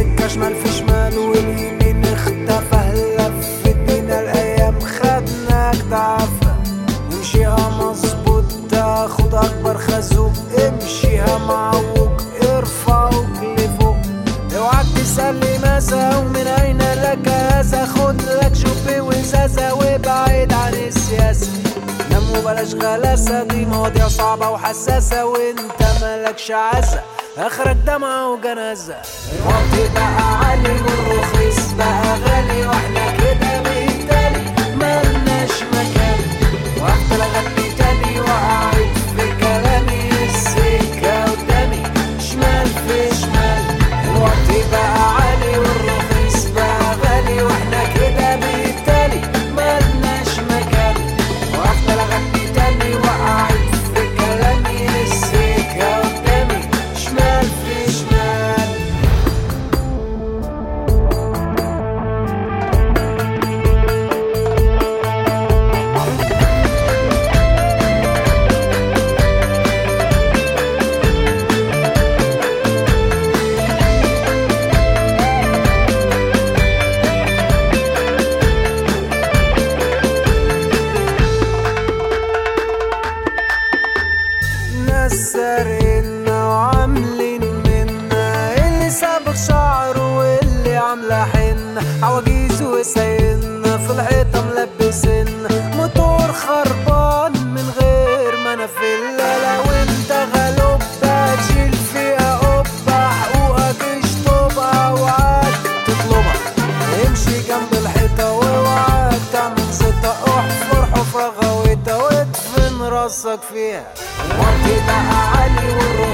السكة شمال في شمال واليمين اختفى لف بينا الايام خدناك تعافى نمشيها مظبوط تاخد اكبر خازوق امشيها معوج ارفعوك لفوق اوعك تسألني ماذا ومن اين لك هذا خد لك شوبي وزازة وابعد عن السياسة نام وبلاش غلاسة دي مواضيع صعبة وحساسة وانت مالكش عزة اخرك دمعة وجنازة الوقت بقى عالي والرخيص بقى غالي واحنا كده بالتالي ملناش مكان وقت لغني تاني وقعت في كلامي السكة قدامي شمال في شمال الوقت بقى عالي والرخيص بقى غالي واحنا كده بالتالي ملناش مكان وافضل اغني تاني وقعت في كلامي السكة قدامي شمال في شمال ناس سارقنا وعاملين منا اللي سابق شعره واللي عاملة حنة عواجيز وسايقنا في الحيطة ملبسنا موتور خربان من غير ما انا في الليلة وانت غلوب تشيل فيها قبة حقوقك اشطبها اوعاك تطلبها امشي جنب الحيطة واوعاك تعمل زيطة احفر حفرة غويطة وادفن راسك فيها الوقت بقى عالي والروح